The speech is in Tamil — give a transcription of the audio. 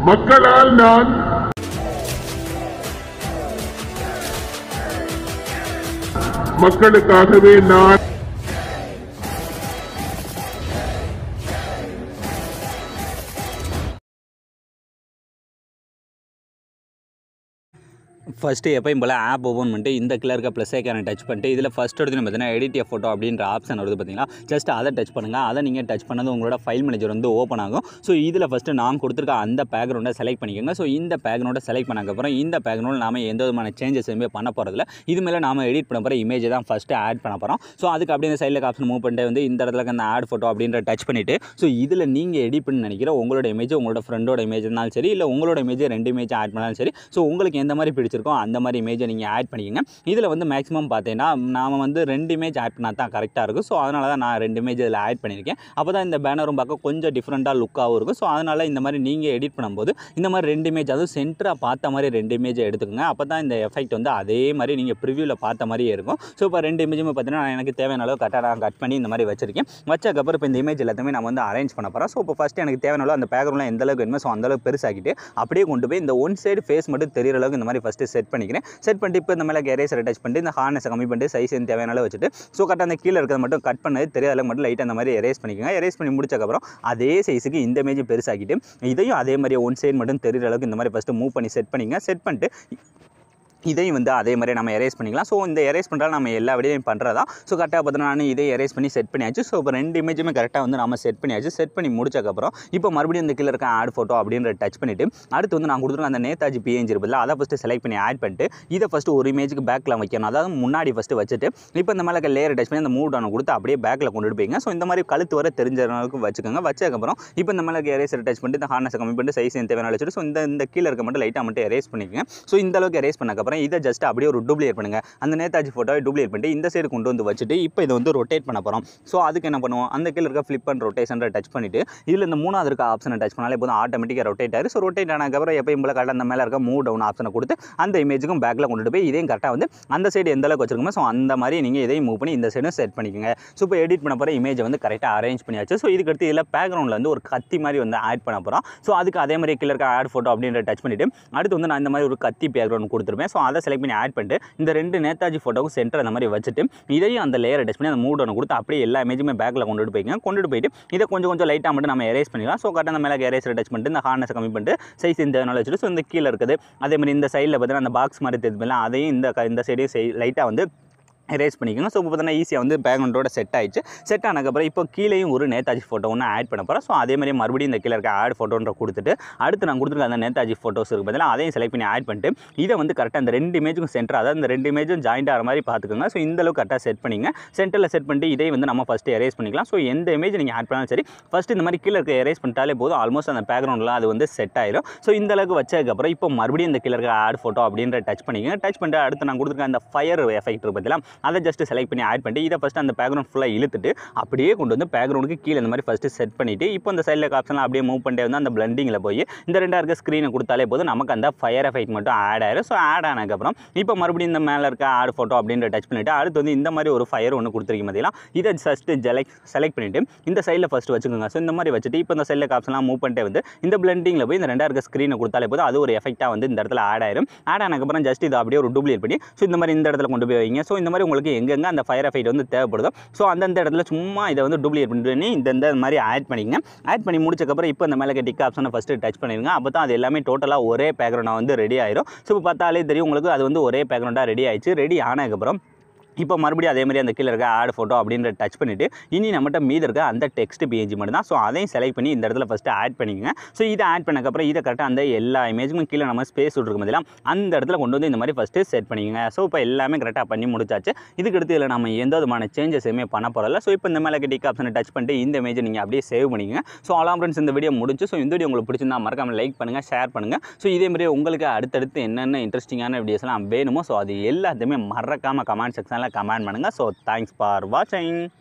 மக்களால் நான் மக்களுக்காகவே நான் ஃபஸ்ட்டு எப்பயும் போல் ஆப் ஓப்பன் பண்ணிட்டு இந்த கீழே இருக்க ப்ளஸ் ஐக்கானை டச் பண்ணிட்டு இதில் ஃபஸ்ட் எடுத்து பார்த்தீங்கன்னா எடிட் எ ஃபோட்டோ அப்படின்ற ஆப்ஷன் வருது பார்த்தீங்களா ஜஸ்ட் அதை டச் பண்ணுங்கள் அதை நீங்கள் டச் பண்ணது உங்களோட ஃபைல் மேனேஜர் வந்து ஓப்பன் ஆகும் ஸோ இதில் ஃபஸ்ட்டு நாம் கொடுத்துருக்க அந்த பேக்ரவுண்டை செலக்ட் பண்ணிக்கோங்க ஸோ இந்த பேக்ரவுண்டை செலக்ட் பண்ணக்கப்புறம் இந்த பேக்ரவுண்டில் நாம எந்த விதமான சேஞ்சஸ் எதுவுமே பண்ண போகிறதில்ல இது மேலே நாம எடிட் பண்ண போகிற இமேஜ் தான் ஃபஸ்ட்டு ஆட் பண்ண போகிறோம் ஸோ அதுக்கு அப்படியே இந்த சைடில் ஆப்ஷன் மூவ் பண்ணிட்டு வந்து இந்த இடத்துல இருக்க அந்த ஆட் ஃபோட்டோ அப்படின்ற டச் பண்ணிவிட்டு ஸோ இதில் நீங்கள் எடிட் பண்ணி நினைக்கிற உங்களோட இமேஜ் உங்களோட ஃப்ரெண்டோட இமேஜ் இருந்தாலும் சரி இல்லை உங்களோட இமேஜ் ரெண்டு இமேஜ் ஆட் பண்ணாலும் சரி ஸோ உங்களுக்கு எந்த மாதிரி பிடிச்சிருக்கோ அந்த மாதிரி இமேஜை நீங்கள் ஆட் பண்ணிக்கங்க இதில் வந்து மேக்ஸிமம் பார்த்தீங்கன்னா நாம வந்து ரெண்டு இமேஜ் ஆட் பண்ணால் தான் கரெக்டாக இருக்கும் ஸோ அதனால தான் நான் ரெண்டு இமேஜ் இதில் ஆட் பண்ணியிருக்கேன் அப்போ தான் இந்த பேனரும் பார்க்க கொஞ்சம் டிஃப்ரெண்ட்டாக லுக்காகவும் இருக்கும் ஸோ அதனால் இந்த மாதிரி நீங்கள் எடிட் பண்ணும்போது இந்த மாதிரி ரெண்டு இமேஜ் அதுவும் சென்டராக பார்த்த மாதிரி ரெண்டு இமேஜ் எடுத்துக்கோங்க அப்போ தான் இந்த எஃபெக்ட் வந்து அதே மாதிரி நீங்கள் ப்ரிவியூவில் பார்த்த மாதிரியே இருக்கும் ஸோ இப்போ ரெண்டு இமேஜுமே பார்த்தீங்கன்னா நான் எனக்கு தேவையான அளவு கரெக்டாக நான் கட் பண்ணி இந்த மாதிரி வச்சிருக்கேன் வச்சக்கப்புறம் இப்போ இந்த இமேஜ் எல்லாத்தையுமே நான் வந்து அரேஞ்ச் பண்ண போகிறேன் ஸோ இப்போ ஃபஸ்ட்டு எனக்கு தேவையான அளவு அந்த பேக்ரவுண்டில் எந்த அளவுக்கு வேணுமோ ஸோ அந்த அளவுக்கு பெருசாக்கிட்டு அப்படியே கொண்டு போய் இந்த ஒன் சைடு ஃபேஸ் மட்டும் தெரியிற அளவுக்கு இந்த மாதிரி ஃபஸ்ட்டு செட் பண்ணிக்கிறேன் செட் பண்ணிட்டு இப்போ இந்த மேலே எரேசர் டச் பண்ணிட்டு இந்த ஹார்னஸை கம்மி பண்ணிட்டு சைஸ் தேவையான அளவு வச்சுட்டு ஸோ கரெக்டாக அந்த கீழே இருக்கிறத மட்டும் கட் பண்ணது தெரியாத அளவுக்கு மட்டும் லைட்டாக அந்த மாதிரி எரேஸ் பண்ணிக்கோங்க எரேஸ் பண்ணி முடிச்சக்கப்புறம் அதே சைஸுக்கு இந்த இமேஜ் பெருசாக்கிட்டு இதையும் அதே மாதிரி ஒன் சைடு மட்டும் தெரியிற அளவுக்கு இந்த மாதிரி ஃபஸ்ட்டு மூவ் பண்ணி செட் பண்ணிங்க செட் பண்ணிட்டு இதையும் வந்து அதே மாதிரி நம்ம எரேஸ் பண்ணிக்கலாம் ஸோ இந்த எரேஸ் பண்ணுறாலும் நம்ம எல்லா விடையும் பண்ணுறதா ஸோ கரெக்டாக பார்த்தீங்கன்னா நான் இதை எரேஸ் பண்ணி செட் பண்ணியாச்சு ஸோ இப்போ ரெண்டு இமேஜுமே கரெக்டாக வந்து நம்ம செட் பண்ணியாச்சு செட் பண்ணி முடிச்சக்கப்புறம் இப்போ மறுபடியும் இந்த கீழே இருக்க ஆட் ஃபோட்டோ அப்படின்ற டச் பண்ணிவிட்டு அடுத்து வந்து நான் கொடுத்துருக்க அந்த நேதாஜி பிஎன்ஜி இருப்பில்ல அதை ஃபஸ்ட்டு செலக்ட் பண்ணி ஆட் பண்ணிட்டு இதை ஃபஸ்ட்டு ஒரு இமேஜுக்கு பேக்கில் வைக்கணும் அதாவது முன்னாடி ஃபஸ்ட்டு வச்சுட்டு இப்போ இந்த மேலே லேயர் டச் பண்ணி அந்த மூவ் டவுன் கொடுத்து அப்படியே பேக்கில் கொண்டுட்டு போய்ங்க ஸோ இந்த மாதிரி கழுத்து வர தெரிஞ்ச அளவுக்கு வச்சுக்கோங்க வச்சதுக்கப்புறம் இப்போ இந்த மேலே எரேசர் டச் பண்ணிட்டு இந்த ஹார்னஸை கம்மி பண்ணிட்டு சைஸ் தேவையான வச்சுட்டு ஸோ இந்த இந்த கீழே இருக்க மட்டும் லைட்டாக மட்டும் எரேஸ் பண்ணிக்கங்க ஸோ இந்த அளவுக்கு எரேஸ் பண்ணக்கப்புறம் இதை ஜஸ்ட் அப்படியே ஒரு டூப்ளிகேட் பண்ணுங்க அந்த நேதாஜி ஃபோட்டோவை டூப்ளிகேட் பண்ணிட்டு இந்த சைடு கொண்டு வந்து வச்சுட்டு இப்போ இதை வந்து ரொட்டேட் பண்ண போகிறோம் ஸோ அதுக்கு என்ன பண்ணுவோம் அந்த கீழே இருக்க ஃப்ளிப் அண்ட் ரொட்டேஷன் டச் பண்ணிட்டு இதில் இந்த மூணாவது இருக்க ஆப்ஷனை டச் பண்ணாலே போதும் ஆட்டோமேட்டிக்காக ரொட்டேட் ஆயிரு ஸோ ரொட்டேட் ஆனதுக்கப்புறம் எப்பயும் போல கரெக்டாக அந்த மேலே இருக்க மூவ் டவுன் ஆப்ஷனை கொடுத்து அந்த இமேஜுக்கும் பேக்கில் கொண்டுட்டு போய் இதையும் கரெக்டாக வந்து அந்த சைடு எந்த அளவுக்கு வச்சிருக்கோமோ ஸோ அந்த மாதிரி நீங்கள் இதையும் மூவ் பண்ணி இந்த சைடும் செட் பண்ணிக்கோங்க ஸோ இப்போ எடிட் பண்ண போகிற இமேஜை வந்து கரெக்டாக அரேஞ்ச் பண்ணியாச்சு ஸோ இதுக்கு அடுத்து இதில் பேக்ரவுண்டில் வந்து ஒரு கத்தி மாதிரி வந்து ஆட் பண்ண போகிறோம் ஸோ அதுக்கு அதே மாதிரி கீழே இருக்க ஆட் ஃபோட்டோ அப்படின்ற டச் பண்ணிவிட்டு அடுத்து வந்து நான் இந்த மாதிரி ஒரு கத்தி பேக்ரவுண்ட் கொடுத்துருப்பேன் ஸோ அதை செலக்ட் பண்ணி ஆட் பண்ணிட்டு இந்த ரெண்டு நேதாஜி ஃபோட்டோவும் சென்டர் அந்த மாதிரி வச்சுட்டு இதையும் அந்த லேயர் டச் பண்ணி அந்த மூட் ஒன்று கொடுத்து அப்படியே எல்லா இமேஜுமே பேக்கில் கொண்டுட்டு போய்ங்க கொண்டுட்டு போயிட்டு இதை கொஞ்சம் கொஞ்சம் லைட்டாக மட்டும் நம்ம எரேஸ் பண்ணிக்கலாம் ஸோ கரெக்டாக அந்த மேலே எரேசர் டச் பண்ணிட்டு இந்த ஹார்னஸை கம்மி பண்ணிட்டு சைஸ் இந்த நாள் வச்சுட்டு ஸோ இந்த கீழே இருக்குது அதே மாதிரி இந்த சைடில் பார்த்தீங்கன்னா அந்த பாக்ஸ் மாதிரி தெரியுதுல அதையும் இந்த க- இந்த சைடையும் லைட்டாக வந்து எரேஸ் பண்ணிக்கோங்க ஸோ இப்போ பார்த்தீங்கன்னா ஈஸியாக வந்து பேக்ரவுண்டோட செட் ஆயிடுச்சு செட் ஆனதுக்கப்புறம் இப்போ கீழேயும் ஒரு நேதாஜி ஃபோட்டோ ஒன்று ஆட் பண்ண போகிறோம் ஸோ அதே மாதிரி மறுபடியும் இந்த கீழே இருக்க ஆட் ஃபோட்டோன்ற கொடுத்துட்டு அடுத்து நான் கொடுத்துருக்க அந்த நேதாஜி ஃபோட்டோஸ் இருக்குது பார்த்தீங்கன்னா அதையும் செலக்ட் பண்ணி ஆட் பண்ணிட்டு இதை வந்து கரெக்டாக அந்த ரெண்டு இமேஜுக்கும் சென்டர் அதாவது இந்த ரெண்டு இமேஜும் ஜாயிண்ட் ஆகிற மாதிரி பார்த்துக்கோங்க ஸோ இந்த அளவுக்கு கரெக்டாக செட் பண்ணிங்க சென்டரில் செட் பண்ணிட்டு இதை வந்து நம்ம ஃபஸ்ட்டு எரேஸ் பண்ணிக்கலாம் ஸோ எந்த இமேஜ் நீங்கள் ஆட் பண்ணாலும் சரி ஃபஸ்ட்டு இந்த மாதிரி கீழே இருக்க எரேஸ் பண்ணிட்டாலே போதும் ஆல்மோஸ்ட் அந்த பேக்ரவுண்டில் அது வந்து செட் ஆயிரும் ஸோ இந்த அளவுக்கு வச்சதுக்கப்புறம் இப்போ மறுபடியும் இந்த கீழே இருக்க ஆட் ஃபோட்டோ அப்படின்ற டச் பண்ணிக்கங்க டச் பண்ணிட்டு அடுத்து நான் கொடுத்துருக்க அந்த ஃபயர் எஃபெக்ட் இருக்கு பார்த்தீங்களா அதை ஜஸ்ட் செலக்ட் பண்ணி ஆட் பண்ணிட்டு இதை ஃபஸ்ட்டு அந்த பேக்ரவுண்ட் ஃபுல்லாக இழுத்துட்டு அப்படியே கொண்டு வந்து பேக்ரவுண்டுக்கு கீழே இந்த மாதிரி ஃபஸ்ட்டு செட் பண்ணிவிட்டு இப்போ இந்த சைடில் ஆப்ஷனில் அப்படியே மூவ் பண்ணிட்டே வந்து அந்த பிளண்டிங்கில் போய் இந்த ரெண்டா இருக்க ஸ்க்ரீனை கொடுத்தாலே போதும் நமக்கு அந்த ஃபயர் எஃபெக்ட் மட்டும் ஆட் ஆயிரும் ஸோ ஆட் ஆனதுக்கப்புறம் இப்போ மறுபடியும் இந்த மேலே இருக்க ஆட் ஃபோட்டோ அப்படின்ற டச் பண்ணிவிட்டு அடுத்து வந்து இந்த மாதிரி ஒரு ஃபயர் ஒன்று கொடுத்துருக்கீங்க பார்த்தீங்களா இதை ஃபஸ்ட்டு செலக்ட் செலக்ட் பண்ணிவிட்டு இந்த சைடில் ஃபஸ்ட்டு வச்சுக்கோங்க ஸோ இந்த மாதிரி வச்சுட்டு இப்போ இந்த சைடில் ஆப்ஷன்லாம் மூவ் பண்ணிட்டே வந்து இந்த பிளண்டிங்கில் போய் இந்த ரெண்டா இருக்க ஸ்க்ரீனை கொடுத்தாலே போதும் அது ஒரு எஃபெக்ட்டாக வந்து இந்த இடத்துல ஆட் ஆயிரும் ஆட் ஆனதுக்கப்புறம் ஜஸ்ட் இதை அப்படியே ஒரு டூப்ளிகேட் பண்ணி ஸோ இந்த மாதிரி இந்த இடத்துல கொண்டு போய் வைங்க ஸோ இந்த மாதிரி உங்களுக்கு எங்கெங்க அந்த ஃபயர் எஃபெக்ட் வந்து தேவைப்படுதோ ஸோ அந்தந்த இடத்துல சும்மா இதை வந்து டூப்ளிகேட் பண்ணி இந்த இந்த மாதிரி ஆட் பண்ணிக்கங்க ஆட் பண்ணி முடிச்சக்கப்புறம் இப்போ இந்த மேலே டிக் ஆப்ஷனை ஃபஸ்ட்டு டச் பண்ணிடுங்க அப்போ தான் அது எல்லாமே டோட்டலாக ஒரே பேக்ரவுண்டாக வந்து ரெடி ஆயிரும் ஸோ இப்போ பார்த்தாலே தெரியும் உங்களுக்கு அது வந்து ஒரே பேக்ரவுண்டாக ரெடி ஆயிடுச்சு ரெடி ஆனதுக்கப்புறம் இப்போ மறுபடியும் அதே மாதிரி அந்த கீழே இருக்க ஆட் ஃபோட்டோ அப்படின்ற டச் பண்ணிவிட்டு இனி நம்மகிட்ட மீதி இருக்க அந்த டெக்ஸ்ட் பேஜ் மட்டும் தான் ஸோ அதையும் செலக்ட் பண்ணி இந்த இடத்துல ஃபஸ்ட்டு ஆட் பண்ணிக்கங்க ஸோ இதை ஆட் பண்ணக்கப்புறம் இதை கரெக்டாக அந்த எல்லா இமேஜுக்கும் கீழே நம்ம ஸ்பேஸ் விட்ருக்கும் பதிலாம் அந்த இடத்துல கொண்டு வந்து இந்த மாதிரி ஃபஸ்ட்டு செட் பண்ணிக்கங்க ஸோ இப்போ எல்லாமே கரெக்டாக பண்ணி முடிச்சாச்சு இதுக்கு அடுத்து இதில் நம்ம எந்த விதமான சேஞ்சஸ் எதுவுமே பண்ண போகிறதில்ல ஸோ இப்போ இந்த மேலே டிக் ஆப்ஷனை டச் பண்ணிட்டு இந்த இமேஜை நீங்கள் அப்படியே சேவ் பண்ணிக்கங்க ஸோ அலாம் ஃப்ரெண்ட்ஸ் இந்த வீடியோ முடிச்சு ஸோ இந்த வீடியோ உங்களுக்கு பிடிச்சிருந்தா மறக்காம லைக் பண்ணுங்கள் ஷேர் பண்ணுங்கள் ஸோ இதே மாதிரி உங்களுக்கு அடுத்தடுத்து என்னென்ன இன்ட்ரெஸ்டிங்கான வீடியோஸ்லாம் வேணுமோ ஸோ அது எல்லாத்தையுமே மறக்காமல் கமெண்ட் செக்ஷனில் கமெண்ட் பண்ணுங்கள் ஸோ தேங்க்ஸ் ஃபார் வாட்சிங்